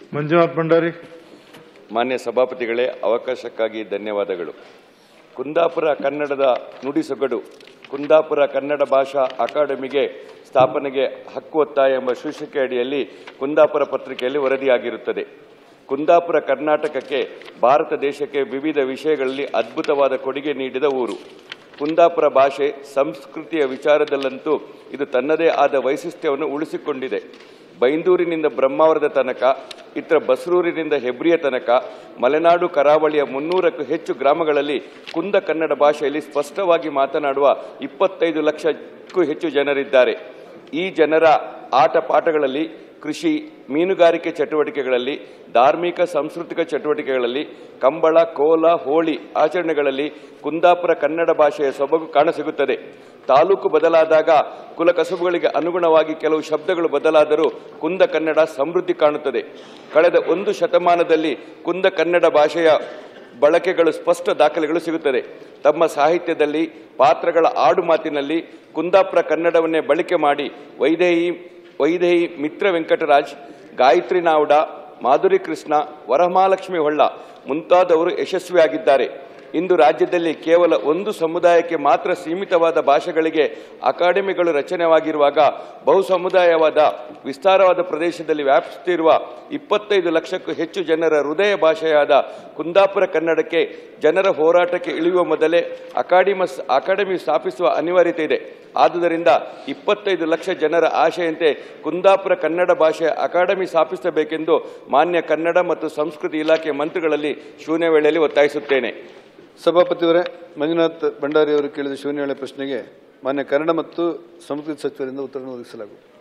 ಮಂಜುನಾಥ್ ಭಂಡಾರಿ ಮಾನ್ಯ ಸಭಾಪತಿಗಳೇ ಅವಕಾಶಕ್ಕಾಗಿ ಧನ್ಯವಾದಗಳು ಕುಂದಾಪುರ ಕನ್ನಡದ ನುಡಿ ಸೊಗಡು ಕುಂದಾಪುರ ಕನ್ನಡ ಭಾಷಾ ಅಕಾಡೆಮಿಗೆ ಸ್ಥಾಪನೆಗೆ ಹಕ್ಕು ಒತ್ತಾಯ ಎಂಬ ಶೀರ್ಷಿಕೆ ಅಡಿಯಲ್ಲಿ ಕುಂದಾಪುರ ಪತ್ರಿಕೆಯಲ್ಲಿ ವರದಿಯಾಗಿರುತ್ತದೆ ಕುಂದಾಪುರ ಕರ್ನಾಟಕಕ್ಕೆ ಭಾರತ ದೇಶಕ್ಕೆ ವಿವಿಧ ವಿಷಯಗಳಲ್ಲಿ ಅದ್ಭುತವಾದ ಕೊಡುಗೆ ನೀಡಿದ ಊರು ಕುಂದಾಪುರ ಭಾಷೆ ಸಂಸ್ಕೃತಿಯ ವಿಚಾರದಲ್ಲಂತೂ ಇದು ತನ್ನದೇ ಆದ ವೈಶಿಷ್ಟ್ಯವನ್ನು ಉಳಿಸಿಕೊಂಡಿದೆ ಬೈಂದೂರಿನಿಂದ ಬ್ರಹ್ಮಾವರದ ತನಕ ಇತರ ಬಸರೂರಿನಿಂದ ಹೆಬ್ರಿಯ ತನಕ ಮಲೆನಾಡು ಕರಾವಳಿಯ ಮುನ್ನೂರಕ್ಕೂ ಹೆಚ್ಚು ಗ್ರಾಮಗಳಲ್ಲಿ ಕುಂದ ಕನ್ನಡ ಭಾಷೆಯಲ್ಲಿ ಸ್ಪಷ್ಟವಾಗಿ ಮಾತನಾಡುವ ಇಪ್ಪತ್ತೈದು ಲಕ್ಷಕ್ಕೂ ಹೆಚ್ಚು ಜನರಿದ್ದಾರೆ ಈ ಜನರ ಆಟ ಪಾಠಗಳಲ್ಲಿ ಕೃಷಿ ಮೀನುಗಾರಿಕೆ ಚಟುವಟಿಕೆಗಳಲ್ಲಿ ಧಾರ್ಮಿಕ ಸಾಂಸ್ಕೃತಿಕ ಚಟುವಟಿಕೆಗಳಲ್ಲಿ ಕಂಬಳ ಕೋಲ ಹೋಳಿ ಆಚರಣೆಗಳಲ್ಲಿ ಕುಂದಾಪುರ ಕನ್ನಡ ಭಾಷೆಯ ಸೊಬಗು ಕಾಣಸಿಗುತ್ತದೆ ತಾಲೂಕು ಬದಲಾದಾಗ ಕುಲಕಸುಬುಗಳಿಗೆ ಅನುಗುಣವಾಗಿ ಕೆಲವು ಶಬ್ದಗಳು ಬದಲಾದರೂ ಕುಂದ ಕನ್ನಡ ಸಮೃದ್ಧಿ ಕಾಣುತ್ತದೆ ಕಳೆದ ಒಂದು ಶತಮಾನದಲ್ಲಿ ಕುಂದ ಕನ್ನಡ ಭಾಷೆಯ ಬಳಕೆಗಳು ಸ್ಪಷ್ಟ ದಾಖಲೆಗಳು ಸಿಗುತ್ತದೆ ತಮ್ಮ ಸಾಹಿತ್ಯದಲ್ಲಿ ಪಾತ್ರಗಳ ಆಡು ಮಾತಿನಲ್ಲಿ ಕುಂದಾಪುರ ಕನ್ನಡವನ್ನೇ ಬಳಕೆ ಮಾಡಿ ವೈದೇಹಿ ವೈದೇಹಿ ಮಿತ್ರ ವೆಂಕಟರಾಜ್ ಗಾಯತ್ರಿ ನಾವುಡ ಮಾಧುರಿ ಕೃಷ್ಣ ವರಮಹಾಲಕ್ಷ್ಮಿ ಹೊಳ್ಳ ಮುಂತಾದವರು ಯಶಸ್ವಿಯಾಗಿದ್ದಾರೆ ಇಂದು ರಾಜ್ಯದಲ್ಲಿ ಕೇವಲ ಒಂದು ಸಮುದಾಯಕ್ಕೆ ಮಾತ್ರ ಸೀಮಿತವಾದ ಭಾಷೆಗಳಿಗೆ ಅಕಾಡೆಮಿಗಳು ರಚನೆವಾಗಿರುವಾಗ ಬಹುಸಮುದಾಯವಾದ ವಿಸ್ತಾರವಾದ ಪ್ರದೇಶದಲ್ಲಿ ವ್ಯಾಪಿಸುತ್ತಿರುವ ಇಪ್ಪತ್ತೈದು ಲಕ್ಷಕ್ಕೂ ಹೆಚ್ಚು ಜನರ ಹೃದಯ ಭಾಷೆಯಾದ ಕುಂದಾಪುರ ಕನ್ನಡಕ್ಕೆ ಜನರ ಹೋರಾಟಕ್ಕೆ ಇಳಿಯುವ ಮೊದಲೇ ಅಕಾಡೆಮಸ್ ಅಕಾಡೆಮಿ ಸ್ಥಾಪಿಸುವ ಅನಿವಾರ್ಯತೆ ಇದೆ ಆದುದರಿಂದ ಇಪ್ಪತ್ತೈದು ಲಕ್ಷ ಜನರ ಆಶೆಯಂತೆ ಕುಂದಾಪುರ ಕನ್ನಡ ಭಾಷೆಯ ಅಕಾಡೆಮಿ ಸ್ಥಾಪಿಸಬೇಕೆಂದು ಮಾನ್ಯ ಕನ್ನಡ ಮತ್ತು ಸಂಸ್ಕೃತಿ ಇಲಾಖೆ ಮಂತ್ರಿಗಳಲ್ಲಿ ಶೂನ್ಯ ವೇಳೆಯಲ್ಲಿ ಒತ್ತಾಯಿಸುತ್ತೇನೆ ಸಭಾಪತಿಯವರೇ ಮಂಜುನಾಥ್ ಭಂಡಾರಿ ಅವರು ಕೇಳಿದ ಶೂನ್ಯವೇಳೆ ಪ್ರಶ್ನೆಗೆ ಮಾನ್ಯ ಕನ್ನಡ ಮತ್ತು ಸಂಸ್ಕೃತಿ ಸಚಿವರಿಂದ ಉತ್ತರವನ್ನು ಒದಗಿಸಲಾಗುವುದು